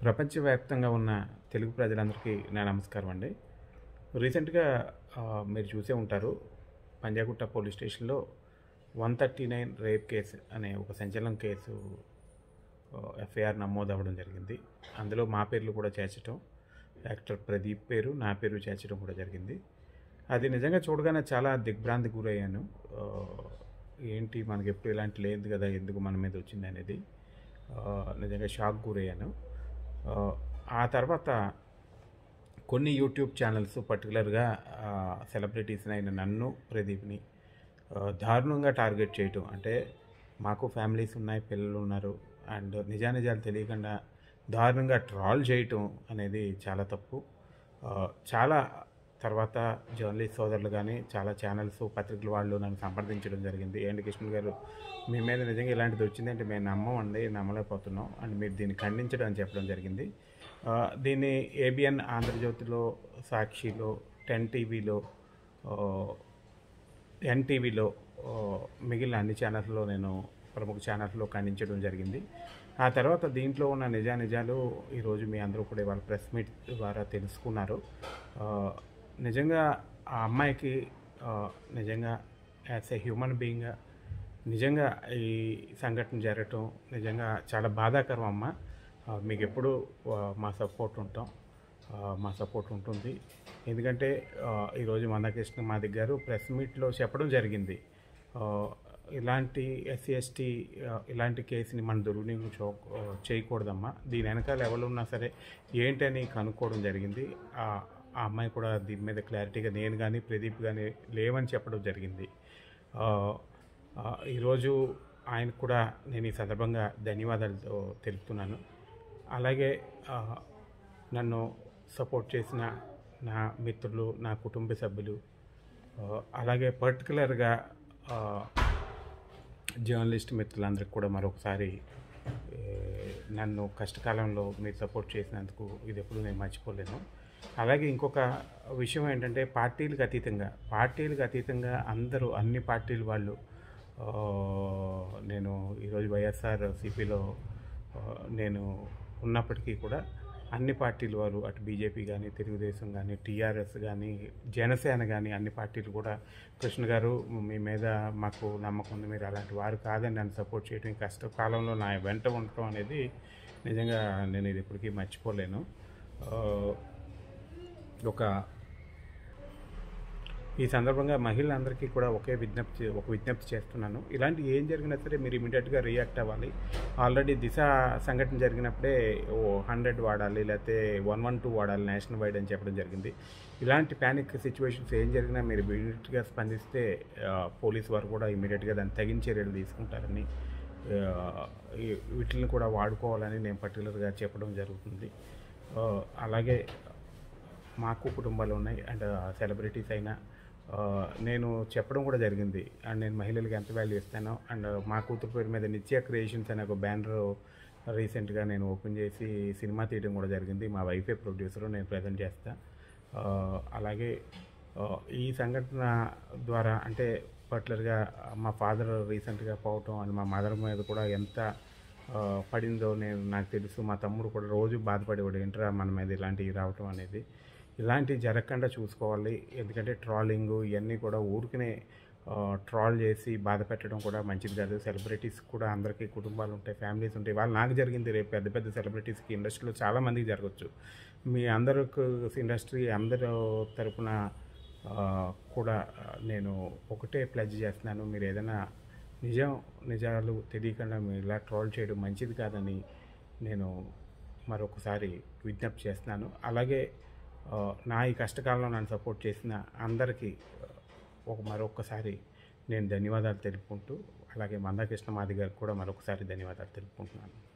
ప్రపంచవ్యాప్తంగా ఉన్న తెలుగు ప్రజలందరికీ నా నమస్కారం అండి రీసెంట్గా ఆ, మీరు చూసే ఉంటారు పంజాగుట్ట పోలీస్ స్టేషన్లో one thirty nine rape case అనే ఒక సంచలనం కేసు ఎఫ్ఐఆర్ నమోదు అవ్వడం జరిగింది అందులో మా పేర్లు కూడా చేర్చడం యాక్టర్ ప్రదీప్ పేరు నా పేరు చేర్చడం కూడా జరిగింది అది నిజంగా చూడగానే చాలా దిగ్భ్రాంతి గురయ్యాను ఆ, ఏంటి మనకి ఎప్పుడు ఇలాంటి లేదు కదా ఎందుకు మన మీద వచ్చింది అనేది ఆ, నిజంగా షాక్ గురయ్యాను ఆ, ఆ తర్వాత కొన్ని యూట్యూబ్ ఛానల్స్ పర్టికులర్గా సెలబ్రిటీస్ని అయిన నన్ను ప్రదీప్ని ఆ, దారుణంగా టార్గెట్ చేయటం అంటే మాకు ఫ్యామిలీస్ ఉన్నాయి పిల్లలు ఉన్నారు అండ్ నిజానిజాలు తెలియకుండా దారుణంగా ట్రాల్ చేయటం అనేది చాలా తప్పు ఆ, చాలా తర్వాత జర్నలిస్ట్ సోదరులు కానీ చాలా ఛానల్స్ పత్రికల వాళ్ళు నన్ను సంప్రదించడం జరిగింది ఏంటి కృష్ణ గారు మీ మీద నిజంగా ఇలాంటిది వచ్చిందంటే మేము నమ్మమండి నమ్మలేకపోతున్నాం అండ్ మీరు దీన్ని ఖండించడం అని చెప్పడం జరిగింది ఆ, దీన్ని ఏబిఎన్ ఆంధ్రజ్యోతిలో సాక్షిలో టెన్ టీవీలో ఎన్టీవీలో మిగిలిన అన్ని ఛానల్స్లో నేను ప్రముఖ ఛానల్స్లో ఖండించడం జరిగింది ఆ తర్వాత దీంట్లో ఉన్న నిజా నిజాలు ఈరోజు మీ అందరూ కూడా ఇవాళ ప్రెస్ మీట్ ద్వారా తెలుసుకున్నారు ఆ, నిజంగా ఆ అమ్మాయికి ఆ, నిజంగా యాజ్ ఎ హ్యూమన్ బీయింగ్గా నిజంగా ఈ సంఘటన జరగటం నిజంగా చాలా బాధాకరం అమ్మ ఆ, మీకు ఎప్పుడు మా సపోర్ట్ ఉంటాం ఆ, మా సపోర్ట్ ఉంటుంది ఎందుకంటే ఆ, ఈరోజు మందకృష్ణ మాదిక్ గారు ప్రెస్ మీట్లో చెప్పడం జరిగింది ఆ, ఇలాంటి ఎస్సీ ఎస్టీ ఇలాంటి కేసుని మన దుర్వినియోగం చో చేయకూడదమ్మా దీని వెనకాల ఎవరు ఉన్నా సరే ఏంటని కనుక్కోవడం జరిగింది ఆ ఆ అమ్మాయి కూడా దీని మీద క్లారిటీగా నేను కానీ ప్రదీప్ కానీ లేవని చెప్పడం జరిగింది ఆ, ఆ, ఈరోజు ఆయనకు కూడా నేను ఈ సందర్భంగా ధన్యవాదాలు తెలుపుతున్నాను అలాగే ఆ, నన్ను సపోర్ట్ చేసిన నా మిత్రులు నా కుటుంబ సభ్యులు ఆ, అలాగే పర్టికులర్గా జర్నలిస్ట్ మిత్రులందరికీ కూడా మరొకసారి ఏ, నన్ను కష్టకాలంలో మీరు సపోర్ట్ చేసినందుకు ఇది ఎప్పుడు నేను మర్చిపోలేను అలాగే ఇంకొక విషయం ఏంటంటే పార్టీలకు అతీతంగా పార్టీలకు అతీతంగా అందరూ అన్ని పార్టీల వాళ్ళు ఆ, నేను ఈరోజు వైఎస్ఆర్ సిపిలో నేను ఉన్నప్పటికీ కూడా అన్ని పార్టీల వారు అటు బీజేపీ కానీ తెలుగుదేశం కానీ టీఆర్ఎస్ కానీ జనసేన కానీ అన్ని పార్టీలు కూడా కృష్ణ గారు మీ మీద మాకు నమ్మకం ఉంది మీరు అలాంటి వారు కాదని నన్ను సపోర్ట్ చేయడం ఈ కష్టకాలంలో నా వెంట ఉండటం అనేది నిజంగా నేను ఇది ఇప్పటికీ మర్చిపోలేను ఆ, ఒక ఈ సందర్భంగా మహిళలందరికీ కూడా ఒకే విజ్ఞప్తి ఒక విజ్ఞప్తి చేస్తున్నాను ఇలాంటి ఏం జరిగినా సరే మీరు ఇమీడియట్గా రియాక్ట్ అవ్వాలి ఆల్రెడీ దిశ సంఘటన జరిగినప్పుడే ఓ హండ్రెడ్ వాడాలి లేకపోతే వన్ వన్ టూ వాడాలి నేషనల్ వైడ్ అని చెప్పడం జరిగింది ఇలాంటి ప్యానిక్ సిచ్యువేషన్స్ ఏం జరిగినా మీరు ఇమీడియట్గా స్పందిస్తే ఆ, పోలీస్ వారు కూడా ఇమీడియట్గా దాన్ని తగిన చర్యలు తీసుకుంటారని ఆ, ఈ- వీటిని కూడా వాడుకోవాలని నేను పర్టికులర్గా చెప్పడం జరుగుతుంది ఆ, అలాగే మాకు కుటుంబాలు ఉన్నాయి అండ్ సెలబ్రిటీస్ అయినా ఆ, నేను చెప్పడం కూడా జరిగింది అండ్ నేను మహిళలకు ఎంత వాల్యూ ఇస్తానో అండ్ మా కూతురు పేరు మీద నిత్య క్రియేషన్స్ అనే ఒక బ్యానర్ రీసెంట్గా నేను ఓపెన్ చేసి సినిమా తీయడం కూడా జరిగింది మా వైఫే ప్రొడ్యూసర్ నేను ప్రజెంట్ చేస్తా ఆ, అలాగే ఆ, ఈ సంఘటన ద్వారా అంటే పర్టికులర్గా మా ఫాదర్ రీసెంట్గా పోవటం అండ్ మా మదర్ మీద కూడా ఎంత ఆ, పడిందో నేను నాకు తెలుసు మా తమ్ముడు కూడా రోజు బాధపడేవాడు ఏంట్రా మన మీద ఇలాంటివి రావటం అనేది ఇలాంటివి జరగకుండా చూసుకోవాలి ఎందుకంటే ట్రాలింగ్ ఇవన్నీ కూడా ఊరికనే ట్రాల్ చేసి బాధ పెట్టడం కూడా మంచిది కాదు సెలబ్రిటీస్ కూడా అందరికీ కుటుంబాలు ఉంటాయి ఫ్యామిలీస్ ఉంటాయి వాళ్ళు నాకు జరిగింది రేపు పెద్ద పెద్ద సెలబ్రిటీస్కి ఇండస్ట్రీలో చాలా మందికి జరగచ్చు మీ అందరికి ఇండస్ట్రీ అందరూ తరపున ఆ, కూడా నేను ఒకటే ప్లజ్ చేస్తున్నాను మీరు ఏదైనా నిజం నిజాలు తెలియకుండా మీరు ఇలా ట్రోల్ చేయడం మంచిది కాదని నేను మరొకసారి విజ్ఞప్తి చేస్తున్నాను అలాగే ఆ, నా ఈ కష్టకాలంలో నన్ను సపోర్ట్ చేసిన అందరికీ ఆ, ఒక మరొకసారి నేను ధన్యవాదాలు తెలుపుకుంటూ అలాగే మందాకృష్ణ మాది గారికి కూడా మరొకసారి ధన్యవాదాలు తెలుపుకుంటున్నాను